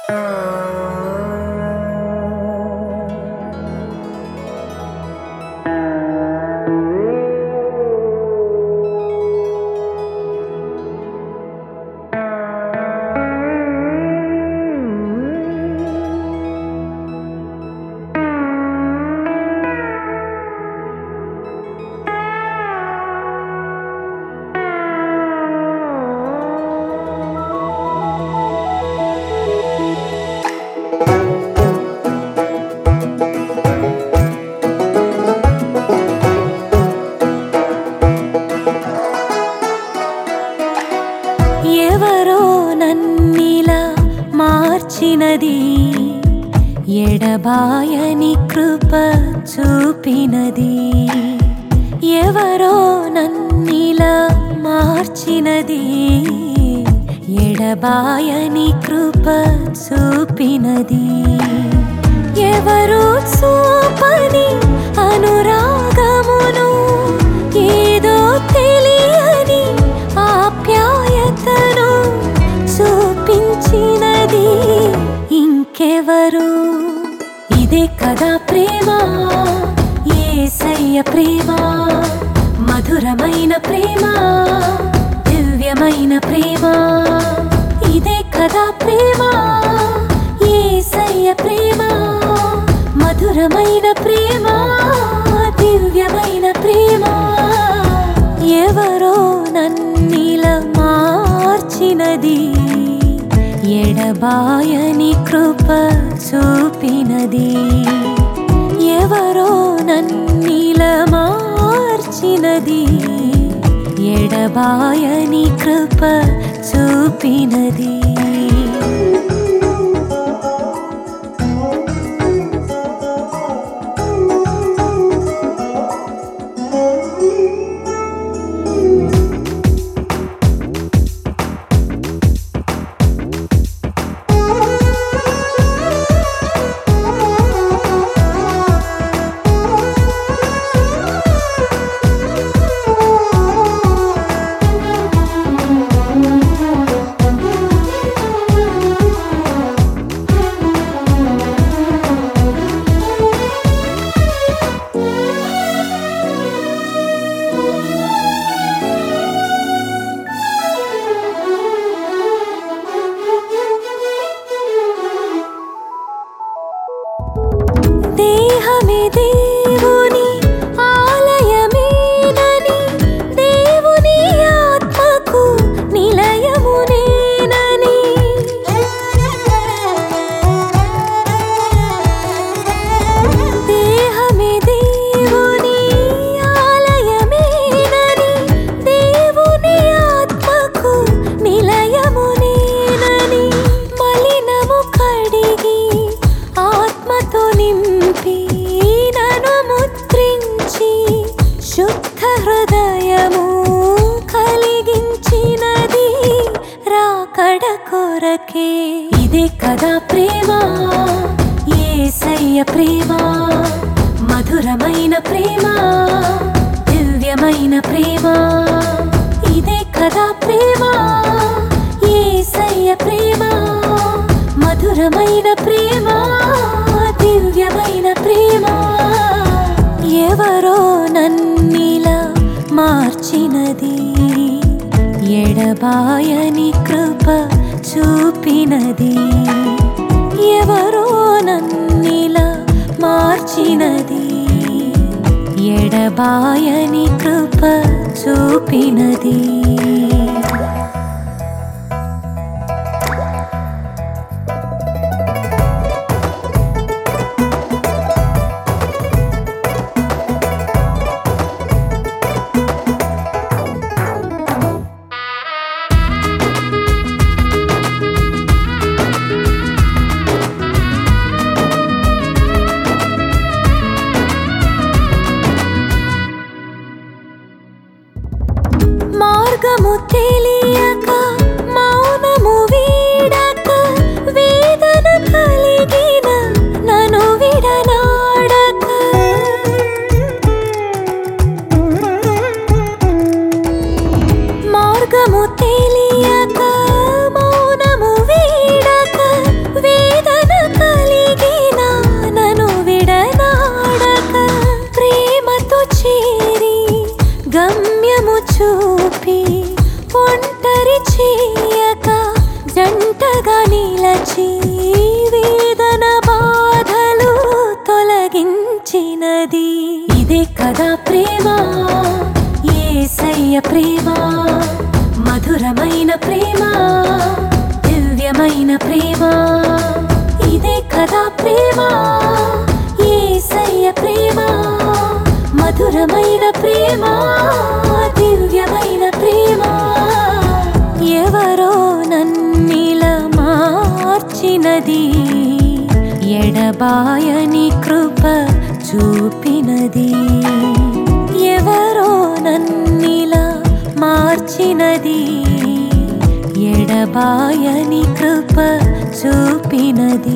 ఎవరో నన్నిలా మార్చినది ఎడబాయని కృప చూపినది ఎవరో నన్నిలా మార్చినది ఎడబాయని కృప చూపినది ఎవరు చూపని అనురాగమును ఏదో తెలియని ఆప్యాయతను చూపించినది ఇంకెవరు ఇదే కదా ప్రేమ ఏసయ్య ప్రేమ మధురమైన ప్రేమ దివ్యమైన ప్రేమ ఇదే కదా ప్రేమ ఏసయ్య ప్రేమ మధురమైన ప్రేమ దివ్యమైన ప్రేమ ఎవరో నన్నిల మార్చినది ఎడబాయని కృప చూపినది ఎవరో నన్నిల మార్చినది ఎడబాయని కృప చూపినది దేహమే దేవుని ఆలయమేనని దేవుని ఆత్మకు నిలయమునేనని దేహమే దేవుని ఆలయమేనని దేవుని ఆత్మకు నిలయమునేనని మలినము కడిగి ఆత్మతో నింపి నను ముద్రించి శుద్ధ హృదయము కలిగించినది రాకడ కొరకే ఇదే కదా ప్రేమ ఏసయ్య ప్రేమ మధురమైన ప్రేమ దివ్యమైన ప్రేమ ఇదే కదా ప్రేమ ఏసయ్య ప్రేమ మధురమైన ప్రేమ దివ్యమైన ప్రేమ ఎవరో నన్నిలా మార్చినది ఎడబాయని కృప చూపినది ఎవరో నన్నిలా మార్చినది ఎడబాయని కృప చూపినది అండగా నిలచి వేదన బాధలు తొలగించినది ఇదే కదా ప్రేమ ఏసయ్య ప్రేమ మధురమైన ప్రేమ దివ్యమైన ప్రేమ ఇదే కదా ప్రేమ ఏసయ్య ప్రేమ మధురమైన ప్రేమ దివ్యమైన ప్రేమ ఎవరో నన్నిల మార్చినది ఎడబాయని కృప చూపినది ఎవరో నన్నిల మార్చినది ఎడబాయని కృప చూపినది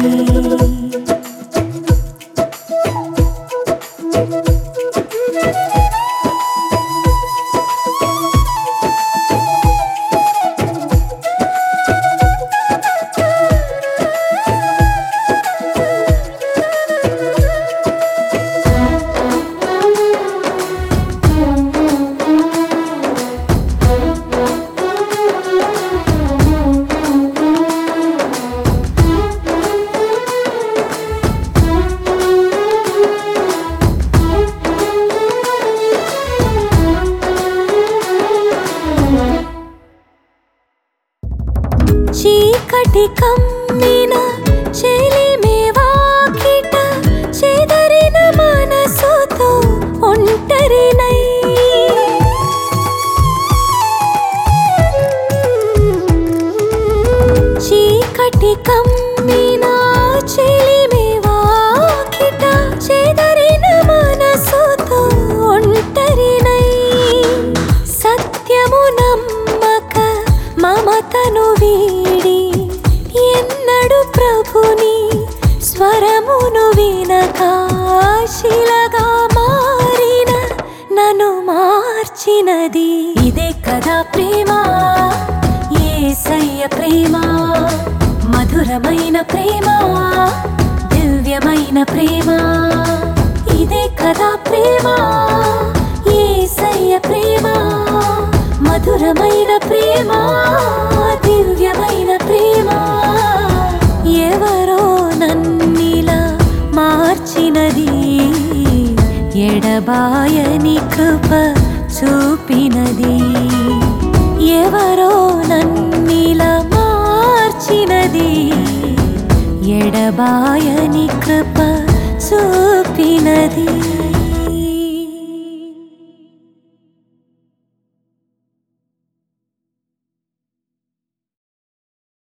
చీకటి కమ్మిన చెలిమే వాకిట చెదరిన మనసుతో ఒంటరినై చీకటి కమ్మిన చెలిమే వాకిట చెదరిన మనసుతో ఒంటరినై సత్యము నమ్మక మమతను వీడి ఎన్నడు ప్రభుని స్వరమును వినక శిలగా మారిన నన్ను మార్చినది ఇదే కదా ప్రేమ ఏసయ్య ప్రేమ మధురమైన ప్రేమ దివ్యమైన ప్రేమ ఇదే కదా ప్రేమ ఏసయ్య ప్రేమ మధురమైన ప్రేమ దివ్యమైన ప్రేమ ఎవరో నన్నిలా మార్చినది ఎడబాయని కృప చూపినది ఎవరో నన్నిలా మార్చినది ఎడబాయని కృప చూపినది